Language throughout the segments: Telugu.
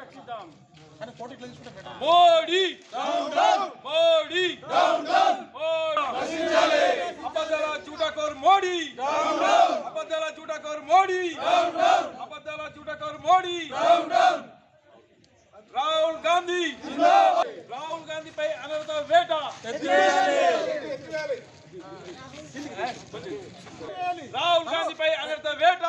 రక్షిద్దాం కానీ ఫోటో ఇట్లా తీసుకుంటే better. మోడీ మోడీ అబద్ధాల చూటకోర్ మోడీ అబద్ధాల చూటకోర్ మోడీ అబద్ధాల చూటకోర్ మోడీ రాహుల్ గాంధీ రాహుల్ గాంధీ పై అనర్హత వేట రాహుల్ గాంధీ పై అనర్హత వేట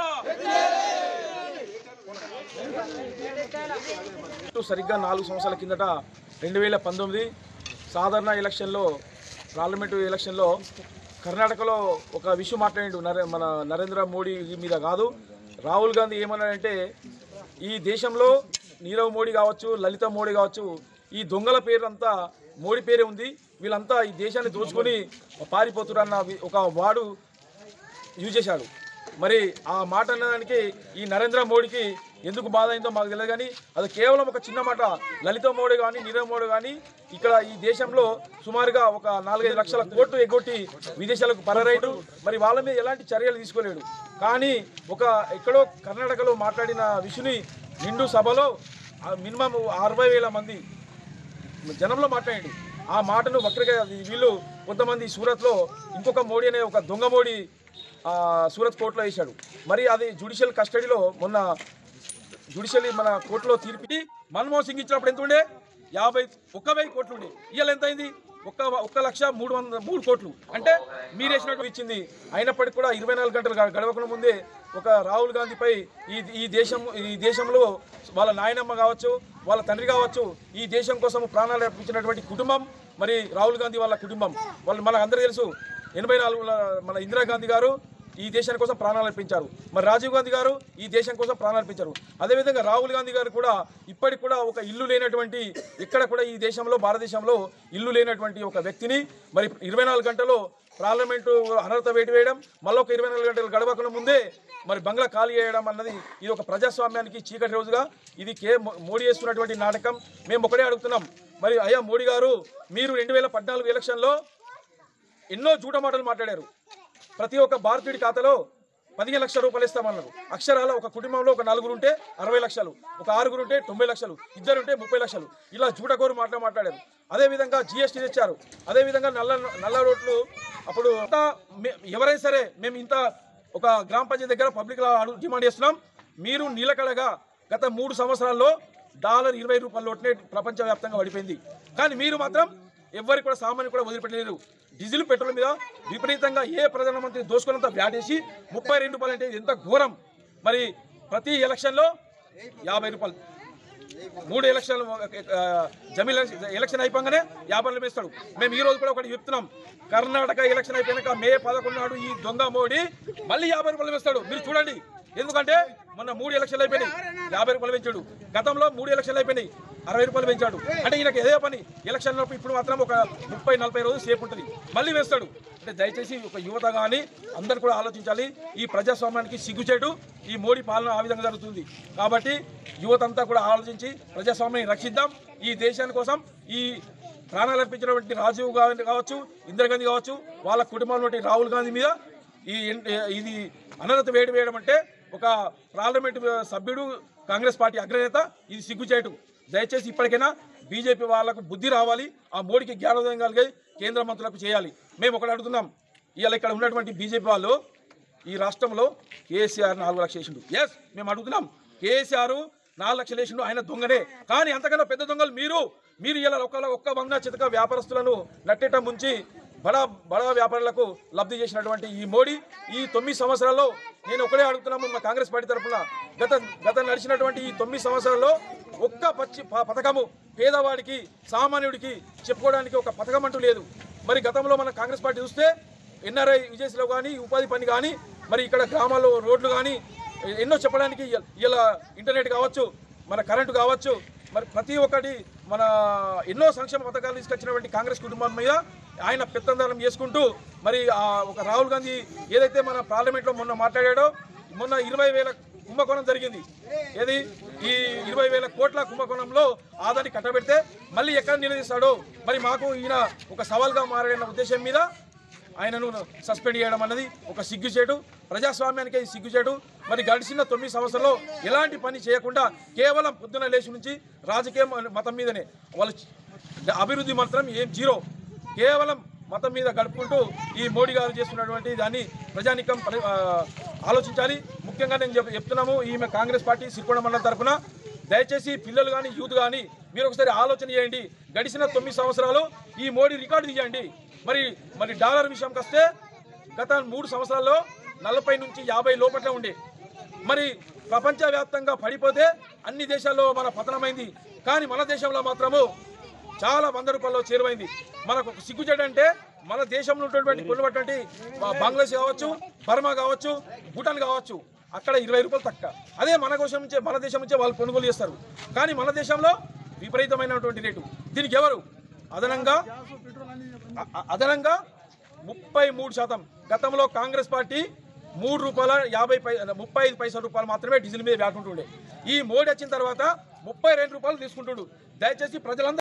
సరిగ్గా నాలుగు సంవత్సరాల కిందట రెండు వేల పంతొమ్మిది సాధారణ ఎలక్షన్లో పార్లమెంటు ఎలక్షన్లో కర్ణాటకలో ఒక విషయం మాట్లాడిండు నరే మన నరేంద్ర మోడీ మీద కాదు రాహుల్ గాంధీ ఏమన్నాడంటే ఈ దేశంలో నీరవ్ మోడీ కావచ్చు లలిత మోడీ కావచ్చు ఈ దొంగల పేరంతా మోడీ పేరే ఉంది వీళ్ళంతా ఈ దేశాన్ని దోచుకొని పారిపోతురన్న వి- ఒక వాడు యూజ్ చేశాడు మరి ఆ మాట అనడానికి ఈ నరేంద్ర మోడీకి ఎందుకు బాధ అయిందో మాకు తెలియదు కానీ అది కేవలం ఒక చిన్న మాట లలిత మోడీ కానీ నీరవ్ మోడీ కానీ ఇక్కడ ఈ దేశంలో సుమారుగా ఒక నాలుగైదు లక్షల కోట్లు ఎగ్గొట్టి విదేశాలకు పరరైడు మరి వాళ్ళ మీద ఎలాంటి చర్యలు తీసుకోలేడు కానీ ఒక ఎక్కడో కర్ణాటకలో మాట్లాడిన విషుని నిండు సభలో మినిమం అరవై వేల మంది జనంలో మాట్లాడండి ఆ మాటను వక్రగా వీళ్ళు కొంతమంది సూరత్లో ఇంకొక మోడీ అనే ఒక దొంగ మోడీ ఆ, సూరత్ కోర్టులో వేశాడు మరి అది జుడిషియల్ కస్టడీలో మొన్న జుడిషియల్ మన కోర్టులో తీర్పి మన్మోహన్ సింగ్ ఇచ్చినప్పుడు ఎంత ఉండే యాభై ఒక్క వెయ్యి కోట్లు ఉండే ఇవాళ ఎంత అయింది ఒక్క ఒక్క లక్ష మూడు వందల మూడు కోట్లు అంటే మీరు వేసినట్టు ఇచ్చింది అయినప్పటికీ కూడా ఇరవై నాలుగు గంటలు గ- గడవకుండా ముందే ఒక రాహుల్ గాంధీపై ఈ ఈ దేశం ఈ దేశంలో వాళ్ళ నాయనమ్మ కావచ్చు వాళ్ళ తండ్రి కావచ్చు ఈ దేశం కోసం ప్రాణాలు అర్పించినటువంటి కుటుంబం మరి రాహుల్ గాంధీ వాళ్ళ కుటుంబం వాళ్ళు మనకు అందరికీ తెలుసు ఎనభై నాలుగులో మన ఇందిరాగాంధీ గారు ఈ దేశం కోసం ప్రాణాలు అర్పించారు మరి రాజీవ్ గాంధీ గారు ఈ దేశం కోసం ప్రాణాలు అర్పించారు అదేవిధంగా రాహుల్ గాంధీ గారు కూడా ఇప్పటికి కూడా ఒక ఇల్లు లేనటువంటి ఎక్కడ కూడా ఈ దేశంలో భారతదేశంలో ఇల్లు లేనటువంటి ఒక వ్యక్తిని మరి ఇరవై నాలుగు గంటలు పార్లమెంటు అనర్హత వేటి వేయడం మళ్ళీ ఒక ఇరవై నాలుగు గంటలు గడవకుండా ముందే మరి బంగ్లా ఖాళీ చేయడం అన్నది ఇది ఒక ప్రజాస్వామ్యానికి చీకటి రోజుగా ఇది కే మోడీ చేస్తున్నటువంటి నాటకం మేము ఒకటే అడుగుతున్నాం మరి అయ్యా మోడీ గారు మీరు రెండు వేల పద్నాలుగు ఎలక్షన్లో ఎన్నో జూట మాటలు మాట్లాడారు ప్రతి ఒక్క భారతీయుడి ఖాతాలో పదిహేను లక్షల రూపాయలు ఇస్తామన్నారు అక్షరాల ఒక కుటుంబంలో ఒక నలుగురు ఉంటే అరవై లక్షలు ఒక ఆరుగురు ఉంటే తొంభై లక్షలు ఇద్దరు ఉంటే ముప్పై లక్షలు ఇలా జూటకోరు మాట మాట్లాడారు అదేవిధంగా జిఎస్టీ తెచ్చారు అదేవిధంగా నల్ల నల్ల రోడ్లు అప్పుడు అంతా మే- ఎవరైనా సరే మేము ఇంత ఒక గ్రామ పంచాయతీ దగ్గర పబ్లిక్ డిమాండ్ చేస్తున్నాం మీరు నీలకడగా గత మూడు సంవత్సరాల్లో డాలర్ ఇరవై రూపాయల నోట్నే ప్రపంచవ్యాప్తంగా పడిపోయింది కానీ మీరు మాత్రం ఎవ్వరికి కూడా సామాన్యం కూడా వదిలిపెట్టలేరు డీజిల్ పెట్రోల్ మీద విపరీతంగా ఏ ప్రధానమంత్రి దోసుకున్నంత వ్యాటేసి ముప్పై రెండు రూపాయలు అంటే ఎంత ఘోరం మరి ప్రతి ఎలక్షన్లో యాభై రూపాయలు మూడు ఎలక్షన్లు ఆ, జమీల్ ఎలక్షన్ అయిపోగానే యాభై రూపాయలు వేస్తాడు మేము ఈ రోజు కూడా ఒకటి చెప్తున్నాం కర్ణాటక ఎలక్షన్ అయిపోయినాక మే పదకొండు నాడు ఈ దొంగ మోడీ మళ్ళీ యాభై రూపాయలు వేస్తాడు మీరు చూడండి ఎందుకంటే మొన్న మూడు ఎలక్షన్లు అయిపోయినాయి యాభై రూపాయలు పెంచాడు గతంలో మూడు ఎలక్షన్లు అయిపోయినాయి అరవై రూపాయలు పెంచాడు అంటే ఈయనకి ఏదే పని ఎలక్షన్ ఇప్పుడు మాత్రం ఒక ముప్పై నలభై రోజులు సేపు ఉంటుంది మళ్ళీ వేస్తాడు అంటే దయచేసి ఒక యువత కానీ అందరు కూడా ఆలోచించాలి ఈ ప్రజాస్వామ్యానికి సిగ్గుచేటు ఈ మోడీ పాలన ఆ విధంగా జరుగుతుంది కాబట్టి యువత అంతా కూడా ఆలోచించి ప్రజాస్వామ్యాన్ని రక్షిద్దాం ఈ దేశాని కోసం ఈ ప్రాణాలు అర్పించినటువంటి రాజీవ్ గాంధీ కావచ్చు ఇందిరాగాంధీ కావచ్చు వాళ్ళ కుటుంబంలో రాహుల్ గాంధీ మీద ఈ ఎన్- ఇది అనర్హత వేడి వేయడం అంటే ఒక పార్లమెంట్ సభ్యుడు కాంగ్రెస్ పార్టీ అగ్రనేత ఇది సిగ్గుచేటు దయచేసి ఇప్పటికైనా బీజేపీ వాళ్ళకు బుద్ధి రావాలి ఆ మోడీకి జ్ఞానోదయం కలిగి కేంద్ర మంత్రులకు చేయాలి మేము ఒకటి అడుగుతున్నాం ఇవాళ ఇక్కడ ఉన్నటువంటి బీజేపీ వాళ్ళు ఈ రాష్ట్రంలో కేసీఆర్ నాలుగు లక్షలు వేసిండు ఎస్ మేము అడుగుతున్నాం కేసీఆర్ నాలుగు లక్షలు వేసిండు ఆయన దొంగనే కానీ అంతకన్నా పెద్ద దొంగలు మీరు మీరు ఇలా ఒక్క ఒక్క వంగ చితక వ్యాపారస్తులను నట్టేట ముంచి బడా బడా వ్యాపారులకు లబ్ధి చేసినటువంటి ఈ మోడీ ఈ తొమ్మిది సంవత్సరాల్లో నేను ఒకటే అడుగుతున్నాము మా కాంగ్రెస్ పార్టీ తరఫున గత గత నడిచినటువంటి ఈ తొమ్మిది సంవత్సరాల్లో ఒక్క పచ్చి ప- పథకము పేదవాడికి సామాన్యుడికి చెప్పుకోవడానికి ఒక పథకం అంటూ లేదు మరి గతంలో మన కాంగ్రెస్ పార్టీ చూస్తే ఎన్ఆర్ఐ విజయశ్రీలో కానీ ఉపాధి పని కానీ మరి ఇక్కడ గ్రామాల్లో రోడ్లు కానీ ఎన్నో చెప్పడానికి ఇయ- ఇలా ఇంటర్నెట్ కావచ్చు మన కరెంటు కావచ్చు మరి ప్రతి ఒక్కటి మన ఎన్నో సంక్షేమ పథకాలు తీసుకొచ్చినటువంటి కాంగ్రెస్ కుటుంబం మీద ఆయన పెత్తందానం చేసుకుంటూ మరి ఆ ఒక రాహుల్ గాంధీ ఏదైతే మన పార్లమెంట్లో మొన్న మాట్లాడాడో మొన్న ఇరవై వేల కుంభకోణం జరిగింది ఏది ఈ ఇరవై వేల కోట్ల కుంభకోణంలో ఆదాన్ని కట్టబెడితే మళ్ళీ ఎక్కడ నిలదీస్తాడో మరి మాకు ఈయన ఒక సవాల్గా మారాడన్న ఉద్దేశం మీద ఆయనను సస్పెండ్ చేయడం అన్నది ఒక సిగ్గుచేటు ప్రజాస్వామ్యానికి ఇది సిగ్గుచేటు మరి గడిచిన తొమ్మిది సంవత్సరాల్లో ఎలాంటి పని చేయకుండా కేవలం పొద్దున లేచి నుంచి రాజకీయం మతం మీదనే వాళ్ళు అభివృద్ధి మాత్రం ఏం జీరో కేవలం మతం మీద గడుపుకుంటూ ఈ మోడీ గారు చేస్తున్నటువంటి దాన్ని ప్రజానికం పరి- ఆ, ఆలోచించాలి ముఖ్యంగా నేను చెప్ చెప్తున్నాము ఈమె కాంగ్రెస్ పార్టీ సిరికొండ మండలం తరఫున దయచేసి పిల్లలు కానీ యూత్ కానీ మీరు ఒకసారి ఆలోచన చేయండి గడిచిన తొమ్మిది సంవత్సరాలు ఈ మోడీ రికార్డు తీయండి మరి మరి డాలర్ విషయంకి వస్తే గత మూడు సంవత్సరాల్లో నలభై నుంచి యాభై లోపట్ల ఉండే మరి ప్రపంచవ్యాప్తంగా పడిపోతే అన్ని దేశాల్లో మన పతనమైంది కానీ మన దేశంలో మాత్రము చాలా వంద రూపాయల్లో చేరువైంది మనకు ఒక సిగ్గుచేటు అంటే మన దేశంలో ఉన్నటువంటి కొన్నటువంటి బంగ్లాదేశ్ కావచ్చు బర్మా కావచ్చు భూటాన్ కావచ్చు అక్కడ ఇరవై రూపాయలు తక్కువ అదే మన దేశం నుంచే మన దేశం నుంచే వాళ్ళు కొనుగోలు చేస్తారు కానీ మన దేశంలో విపరీతమైనటువంటి రేటు దీనికి ఎవరు అదనంగా అ- అ- అదనంగా ముప్పై మూడు శాతం గతంలో కాంగ్రెస్ పార్టీ మూడు రూపాయల యాభై పై ముప్పై ఐదు పైసల రూపాయలు మాత్రమే డీజిల్ మీద వ్యాట్ ఉంటుండే ఈ మోడీ వచ్చిన తర్వాత ముప్పై రెండు రూపాయలు తీసుకుంటుండు దయచేసి ప్రజలందరూ